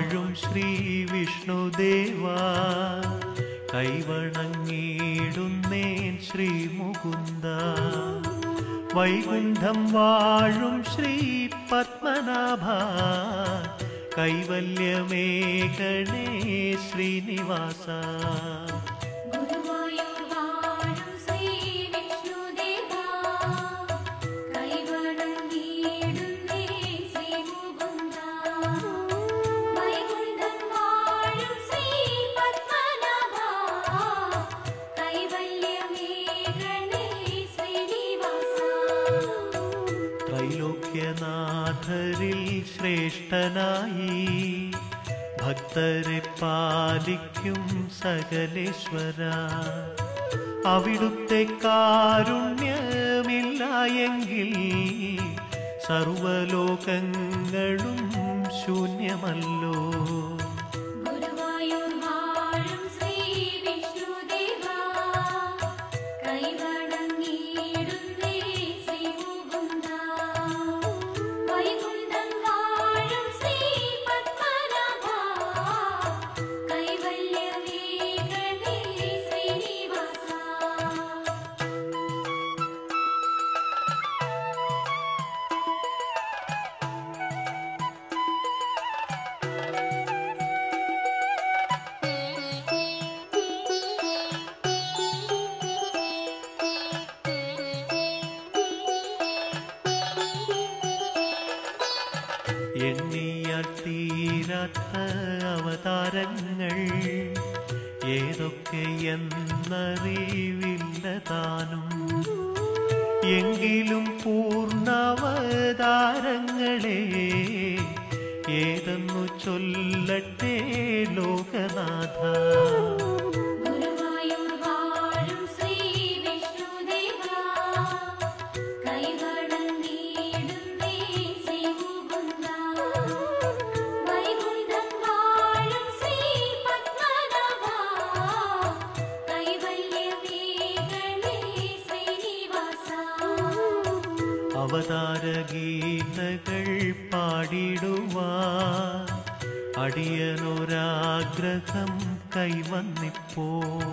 വാഴും ശ്രീ വിഷ്ണുദേവാ കൈവണങ്ങിടുന്നേൻ ശ്രീ മുകുന്ദ വൈകുണ്ഠം വാഴും ശ്രീ പത്മനാഭ കൈവല്യമേകണേ ശ്രീനിവാസ ഗുരുവായൂർ വാഴും ശ്രീ വിഷ്ണുദേവാ കൈവണങ്ങിയിടുന്നേ ശ്രീ മുകുന്ദാ വൈകുണ്ഠം വാഴും ശ്രീ പത്മനാഭാ കൈവല്യമേകണേ ശ്രീനിവാസാ ത്രൈലോക്യനാഥരിൽ ശ്രേഷ്ഠനായി ഭക്തരെ പാലിക്കും സകലേശ്വര അവിടുത്തെ കാരുണ്യമില്ല എങ്കിൽ സർവലോകങ്ങളും ശൂന്യമല്ലോ ഗുരുവായൂർ വാഴും ശ്രീ വിഷ്ണുദേവാ കൈവണങ്ങിയിടുന്നേ ശ്രീ മുകുന്ദാ വൈകുണ്ഠം വാഴും ശ്രീ പത്മനാഭാ കൈവല്യമേകണേ ശ്രീനിവാസാ എണ്ണിയാൽ തീരാത്ത അവതാരങ്ങൾ ഏതൊക്കെ എന്നറിവില്ല താനും എങ്കിലും പൂർണ്ണാവതാരങ്ങളെ ഏതെന്നു ചൊല്ലട്ടെ ലോകനാഥ ഗുരുവായൂർ വാഴും ശ്രീ വിഷ്ണുദേവാ കൈവണങ്ങിയിടുന്നേ ശ്രീ മുകുന്ദാ വൈകുണ്ഠം വാഴും ശ്രീ പത്മനാഭാ കൈവല്യമേകണേ ശ്രീനിവാസാ അവതാര ഗീതകൾ പാടിടുവാൻ അടിയനൊരാഗ്രഹം കൈവന്നിപ്പോ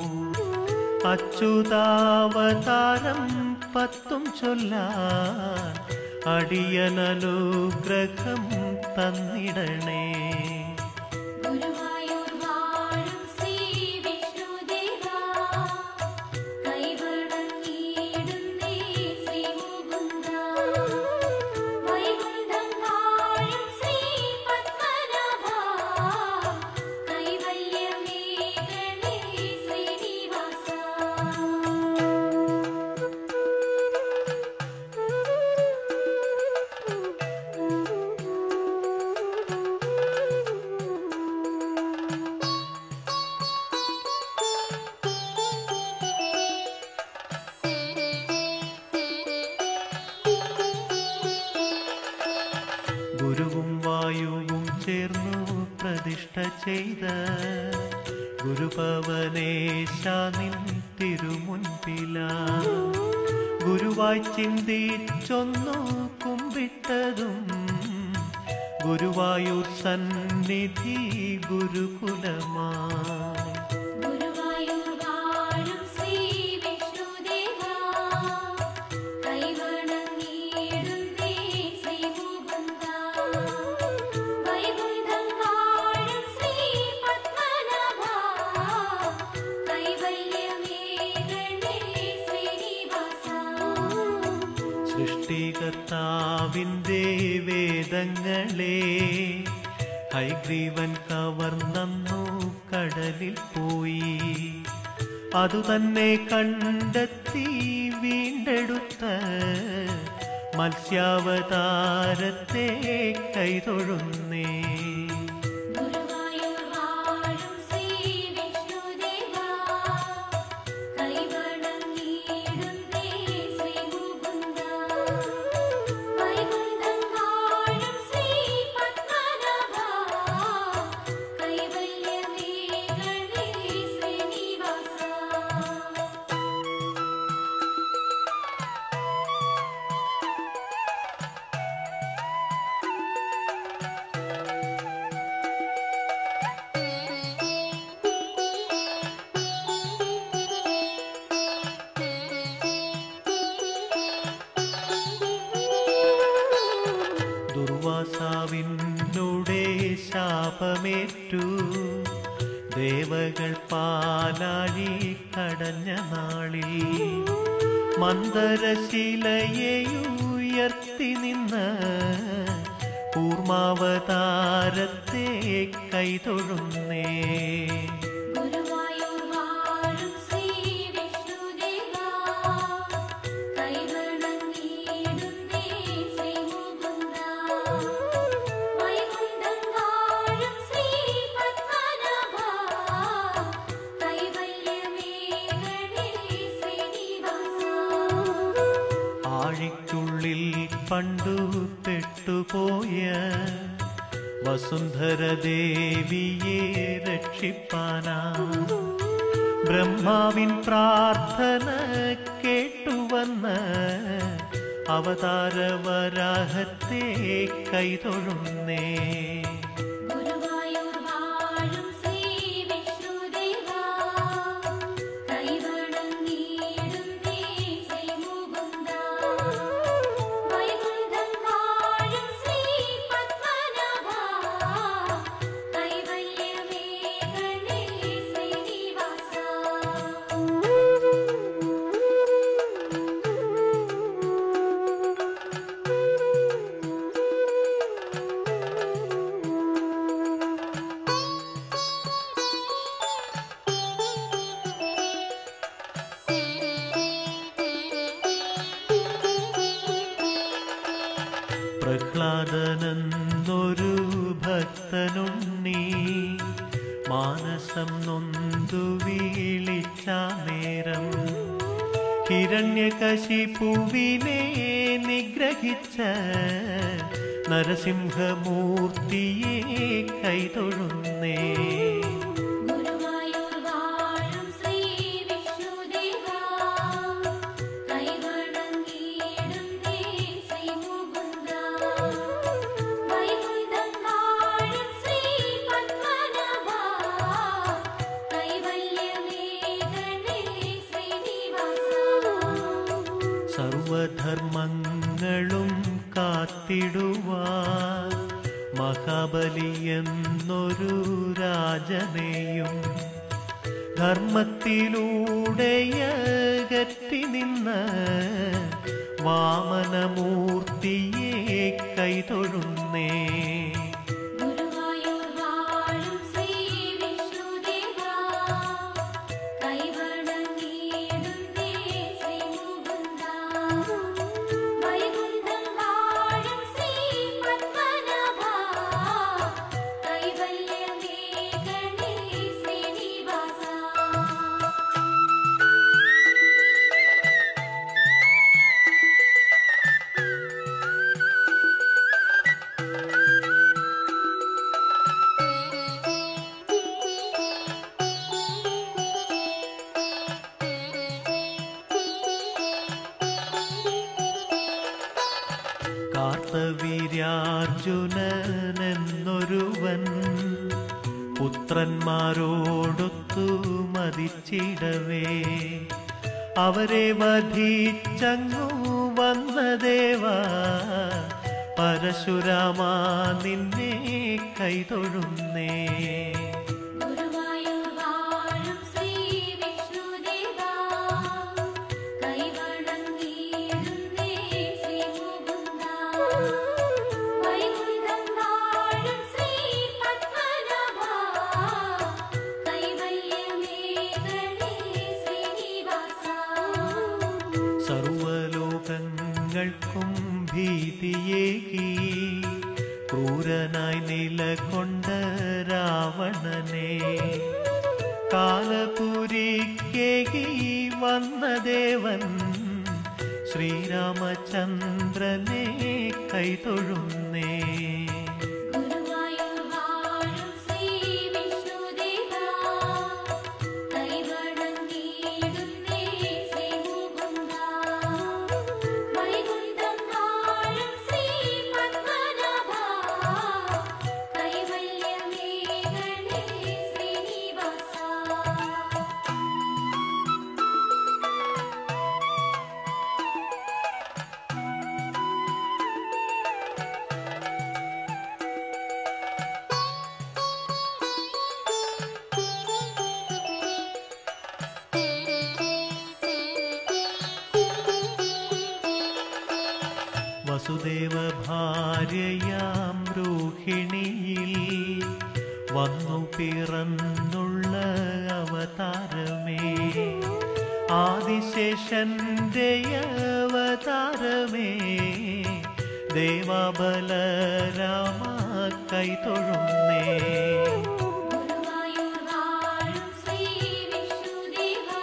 അച്യുതാവതാരം പത്തും ചൊല്ലാൻ അടിയനനുഗ്രഹം തന്നിടണേ ഗുരുവായൂർ വാഴും ശ്രീ വിഷ്ണുദേവാ കൈവണങ്ങിയിടുന്നേ ശ്രീ മുകുന്ദാ വൈകുണ്ഠം വാഴും ശ്രീ പത്മനാഭാ കൈവല്യമേകണേ ശ്രീനിവാസാ ഗുരുവും വായുവും ചേർന്നു പ്രതിഷ്ഠ ചെയ്ത ഗുരുപവനേശാനിൻ തിരുമുൻപില ഗുരുവായി ചിന്തിച്ചൊന്നു കുമ്പിട്ടതും ഗുരുവായൂർ സന്നിധി ഗുരുകുലമായി ഗുരുവായൂർ വാഴും ശ്രീ വിഷ്ണുദേവാ കൈവണങ്ങിയിടുന്നേ ശ്രീ മുകുന്ദാ വൈകുണ്ഠം വാഴും ശ്രീ പത്മനാഭാ കൈവല്യമേകണേ ശ്രീനിവാസാ സൃഷ്ടികർത്താവിൻ്റെ വേദങ്ങളെ ഹൈഗ്രീവൻ കവർന്നു കടലിൽ പോയി അതുതന്നെ കണ്ടെത്തി വീണ്ടെടുത്ത മത്സ്യാവതാരത്തെ കൈതൊഴുന്നേ ഗുരുവായൂർ വാഴും ശ്രീ വിഷ്ണുദേവാ കൈവണങ്ങിയിടുന്നേ ശ്രീ മുകുന്ദാ വൈകുണ്ഠം വാഴും ശ്രീ പത്മനാഭാ കൈവല്യമേകണേ ശ്രീനിവാസാ ും ശാപമേറ്റു ദേവകൾ പാലാഴി കടഞ്ഞ നാളിൽ മന്ദരശിലയെ ഉയർത്തി നിന്ന് കൂർമാവതാരത്തെ കൈതൊഴുന്നേ ഗുരുവായൂർ വാഴും ശ്രീ വിഷ്ണുദേവാ കൈവണങ്ങിയിടുന്നേ ശ്രീ മുകുന്ദ വൈകുണ്ഠം വാഴും ശ്രീ പത്മനാഭ കൈവല്യമേകണേ ശ്രീനിവാസ ആഴിക്കുള്ളിൽ പണ്ടു പെട്ടുപോയ വസുന്ധര ദേവിയെ രക്ഷിപ്പാനാ ബ്രഹ്മാവിൻ പ്രാർത്ഥന കേട്ടുവന്ന് അവതാരവരാഹത്തെ കൈതൊഴുന്നേ ഗുരുവായൂർ വാഴും ശ്രീ വിഷ്ണുദേവാ കൈവണങ്ങിയിടുന്നേ ശ്രീ മുകുന്ദ വൈകുണ്ഠം വാഴും ശ്രീ പത്മനാഭ കൈവല്യമേകണേ ശ്രീനിവാസ പ്രഹ്ലാദനെന്നൊരു ഭക്തനുണ്ണി മാനസം നൊന്തു വീളിച്ച നേരം ഹിരണ്യകശിപുവിനെ നിഗ്രഹിച്ച നരസിംഹമൂർത്തിയെ കൈതൊഴുന്നേ ഗുരുവായൂർ വാഴും ശ്രീ വിഷ്ണുദേവാ കൈവണങ്ങിയിടുന്നേ ശ്രീ മുകുന്ദ വൈകുണ്ഠം വാഴും ശ്രീ പത്മനാഭ കൈവല്യമേകണേ ശ്രീനിവാസ സർവധർമ്മങ്ങളും കാത്തിടുവാൻ മഹാബലി എന്നൊരു രാജനെയും ധർമ്മത്തിലൂടെയകറ്റി നിന്ന് വാമനമൂർത്തിയെ കൈതൊഴുന്നേ ഗുരുവായൂർ വാഴും ശ്രീ വിഷ്ണുദേവാ കൈവണങ്ങിയിടുന്നേ ശ്രീ മുകുന്ദ വൈകുണ്ഠം വാഴും ശ്രീ പത്മനാഭ കൈവല്യമേകണേ ശ്രീനിവാസ കാർത്തവീര്യാർജുനനെന്നൊരുവൻ പുത്രന്മാരോടൊത്തു മതിച്ചിടവേ അവരെ വധിച്ചങ്ങു വന്ന ദേവ പരശുരാമാ നിന്നെ കൈതൊഴുന്നേ ഗുരുവായൂർ വാഴും ശ്രീ വിഷ്ണുദേവാ കൈവണങ്ങിയിടുന്നേ ശ്രീ മുകുന്ദ വൈകുണ്ഠം വാഴും ശ്രീ പത്മനാഭ കൈവല്യമേകണേ ശ്രീനിവാസ സർവലോകങ്ങൾക്കും ഭീതിയേകി ക്രൂരനായി നിലകൊണ്ട രാവണനെ കാലപുരിക്കേകി വന്ന ദേവൻ ശ്രീരാമചന്ദ്രനെ കൈതൊഴുന്നേ ഗുരുവായൂർ വാഴും ശ്രീ വിഷ്ണുദേവാ കൈവണങ്ങിയിടുന്നേ ശ്രീ മുകുന്ദ വൈകുണ്ഠം വാഴും ശ്രീ പത്മനാഭ കൈവല്യമേകണേ ശ്രീനിവാസ വസുദേവ ഭാര്യയാം രോഹിണിയിൽ വന്നു പിറന്നുള്ള അവതാരമേ ആദിശേഷന്റെ അവതാരമേ ദേവബലരാമ കൈതൊഴുന്നേ ഗുരുവായൂർ വാഴും ശ്രീ വിഷ്ണുദേവാ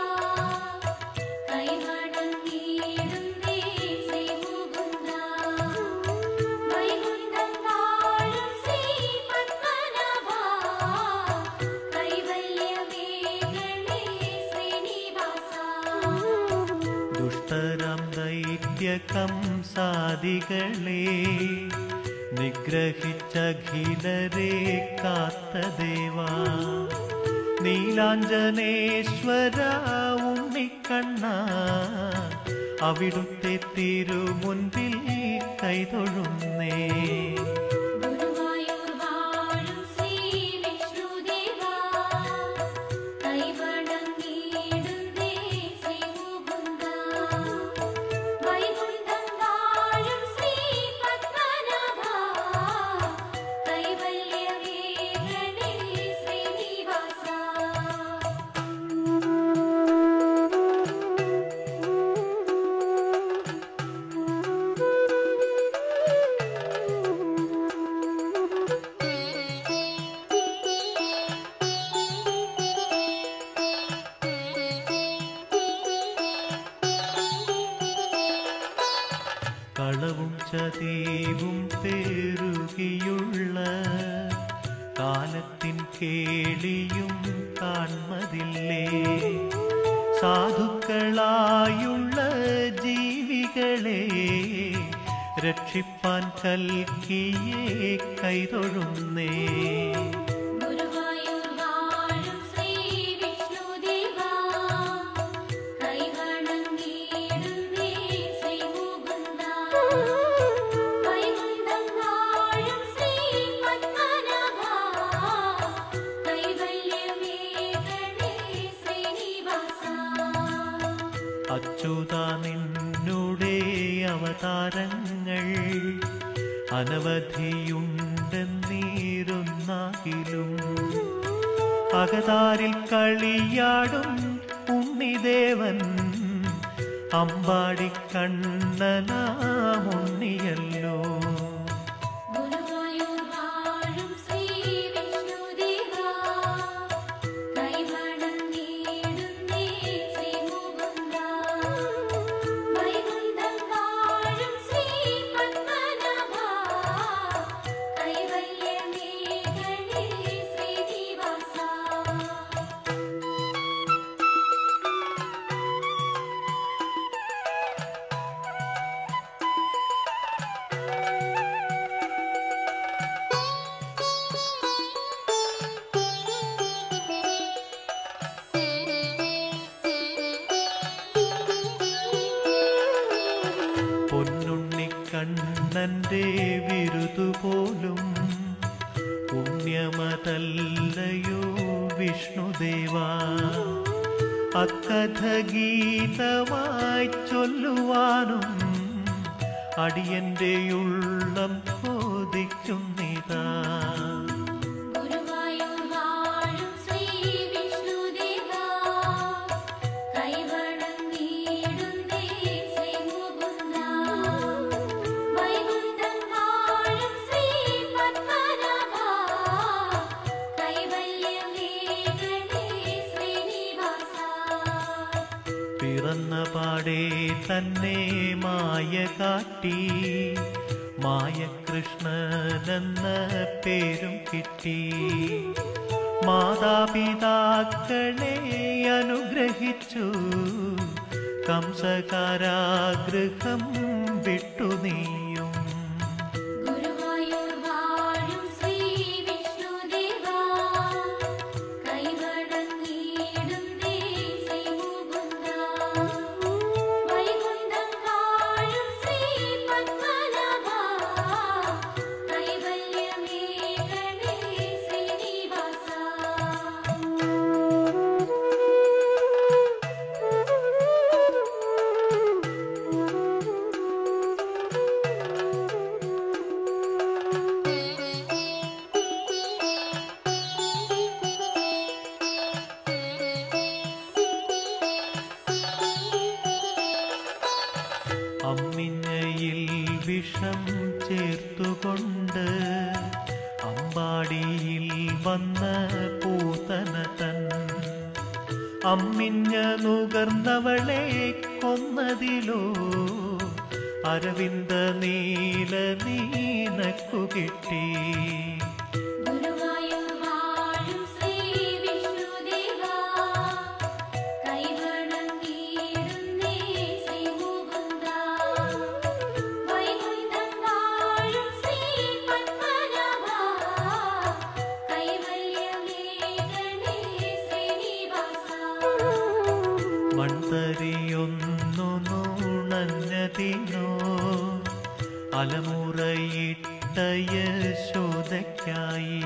കൈവണങ്ങിയിടുന്നേ ശ്രീ മുകുന്ദാ വൈകുണ്ഠം വാഴും ശ്രീ പത്മനാഭാ കൈവല്യമേകണേ ശ്രീനിവാസാ ദുഷ്ടരാം ദൈത്യകംസാദികളെ നിഗ്രഹിച്ചഖിലരെ കാത്ത ദേവാ നീലാഞ്ജനേശ്വര ഉണ്ണിക്കണ്ണ അവിടുത്തെ തിരുമുൻപിൽ കൈതൊഴുന്നേ ഗുരുവായൂർ വാഴും ശ്രീ വിഷ്ണുദേവാ കൈവണങ്ങിയിടുന്നേ ശ്രീ മുകുന്ദാ വൈകുണ്ഠം വാഴും ശ്രീ പത്മനാഭാ കൈവല്യമേകണേ ശ്രീനിവാസാ കളവും ചതീവും പേരുകിയുള്ള കാലത്തിൻ കേളിയും കാൺമതില്ലേ സാധുക്കളായുള്ള ജീവികളെ രക്ഷിപ്പാൻ കൽക്കിയെ കൈതൊഴുന്നേ ഗുരുവായൂർ വാഴും ശ്രീ വിഷ്ണുദേവാ കൈവണങ്ങിയിടുന്നേ ശ്രീ മുകുന്ദാ വൈകുണ്ഠം വാഴും ശ്രീ പത്മനാഭാ കൈവല്യമേകണേ ശ്രീനിവാസാ അച്യുത നിന്നുടെ അവതാരങ്ങൾ അനവധിയുണ്ടെന്നീരുന്നാകിലും അകതാരിൽ കളിയാടും ഉണ്ണിദേവൻ അമ്പാടിക്കണ്ണനാമുണ്ണിയല്ലോ ഗുരുവായൂർ വാഴും ശ്രീ വിഷ്ണുദേവാ കൈവണങ്ങിയിടുന്നേ ശ്രീ മുകുന്ദാ വൈകുണ്ഠം വാഴും ശ്രീ പത്മനാഭാ കൈവല്യമേകണേ ശ്രീനിവാസാ പൊന്നുണ്ണിക്കണ്ണന്റെ വിരുതുപോലും പുണ്യമതല്ലയോ വിഷ്ണുദേവാ അക്കഥ ഗീതമായി ചൊല്ലുവാനും അടിയന്റെ ഉള്ളം കൊതിക്കുന്നിതാ ഗുരുവായൂർ വാഴും ശ്രീ വിഷ്ണുദേവാ കൈവണങ്ങിയിടുന്നേ ശ്രീ മുകുന്ദാ വൈകുണ്ഠം വാഴും ശ്രീ പത്മനാഭാ കൈവല്യമേകണേ ശ്രീനിവാസാ പിറന്ന പാടേ തന്നെ മായ കാട്ടി മായകൃഷ്ണനെന്ന പേരും കിട്ടി മാതാപിതാക്കളെ അനുഗ്രഹിച്ചു കംസകാരാഗൃഹം വിട്ടു നീയും ഗുരുവായൂർ വാഴും ശ്രീ വിഷ്ണുദേവാ കൈവണങ്ങിയിടുന്നേ ശ്രീ മുകുന്ദാ വൈകുണ്ഠം വാഴും ശ്രീ പത്മനാഭാ കൈവല്യമേകണേ ശ്രീനിവാസാ ും വിഷം ചേർത്തുകൊണ്ട് അമ്പാടിയിൽ വന്ന പൂതന തൻ അമ്മിഞ്ഞ നുകർന്നവളെ കൊന്നതിലോ അരവിന്ദ നീല നീനക്കു കിട്ടി ഗുരുവായൂർ വാഴും ശ്രീ വിഷ്ണുദേവാ കൈവണങ്ങിയിടുന്നേ ശ്രീ മുകുന്ദാ വൈകുണ്ഠം വാഴും ശ്രീ പത്മനാഭാ കൈവല്യമേകണേ ശ്രീനിവാസാ മൺതരിയൊന്നു നുണഞ്ഞതിനോ അലമുറയിട്ട യശോദയ്ക്കായി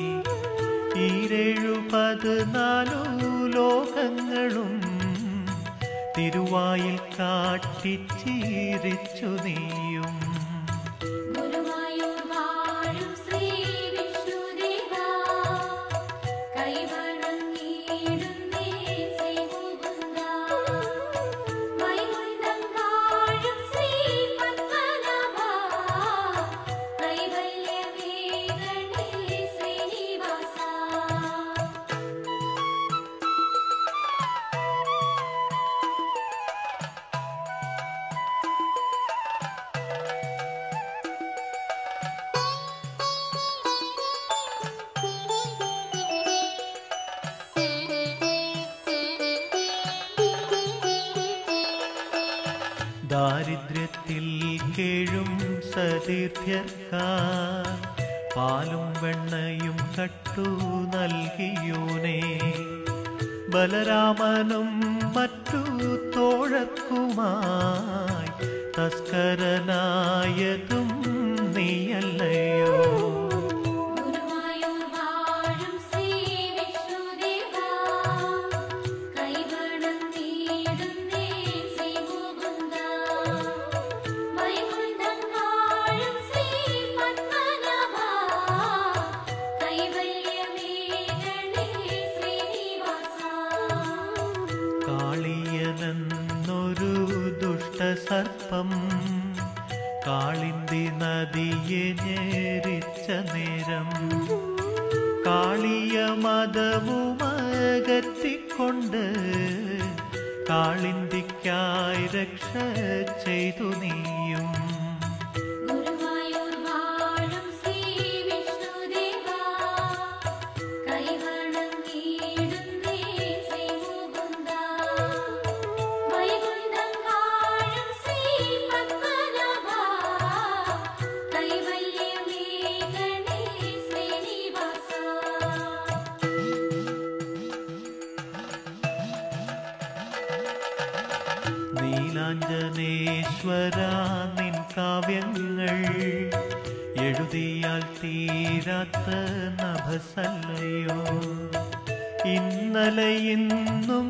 ഈരേഴു പതിനാലു ലോകങ്ങളും തിരുവായിൽ കാട്ടിച്ചിരിച്ചു നീയും ഗുരുവായൂർ വാഴും ശ്രീ വിഷ്ണുദേവാ കൈവണങ്ങിയിടുന്നേ ശ്രീ മുകുന്ദാ വൈകുണ്ഠം വാഴും ശ്രീ പത്മനാഭാ കൈവല്യമേകണേ ശ്രീനിവാസാ ദാരിദ്ര്യത്തിൽ കേഴും സതീർത്ഥ്യർക്കാർ പാലും വെണ്ണയും കട്ടു നൽകിയോനെ ബലരാമനും മറ്റു തോഴക്കുമായി തസ്കരനായതും നീയല്ലയോ ഗുരുവായൂർ വാഴും ശ്രീ വിഷ്ണുദേവാ കൈവണങ്ങിയിടുന്നേ ശ്രീ മുകുന്ദാ വൈകുണ്ഠം വാഴും ശ്രീ പത്മനാഭാ കൈവല്യമേകണേ ശ്രീനിവാസാ കാളിയനെന്നൊരു ദുഷ്ടസർപ്പം കാളിന്തി നദിയെ ഞെരിച്ച നേരം കാളിയ മതവുമകറ്റിക്കൊണ്ട് കാളിന്തിക്കായി രക്ഷ ചെയ്തു നീയും ഗുരുവായൂർ വാഴും ശ്രീ വിഷ്ണുദേവാ കൈവണങ്ങിയിടുന്നേ ശ്രീ മുകുന്ദാ വൈകുണ്ഠം വാഴും ശ്രീ പത്മനാഭാ കൈവല്യമേകണേ ശ്രീനിവാസാ നീലാഞ്ജനേശ്വര നിൻ കാവ്യങ്ങൾ എഴുതിയാൽ തീരാത്ത നഭസല്ലയോ ഇന്നലെ ഇന്നും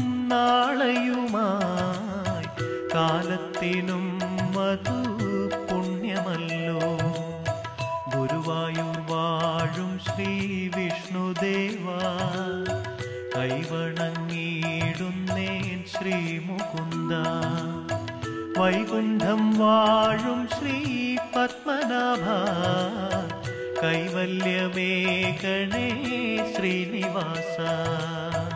നാളെയുമായി കാലത്തിനും മധു പുണ്യമല്ലോ ഗുരുവായൂർ വാഴും ശ്രീ വിഷ്ണുദേവാ കൈവണങ്ങിയിടുന്നേൻ ശ്രീ മുകുന്ദ വൈകുണ്ഠം വാഴും ശ്രീ പത്മനാഭ കൈവല്യമേകണേ ശ്രീനിവാസ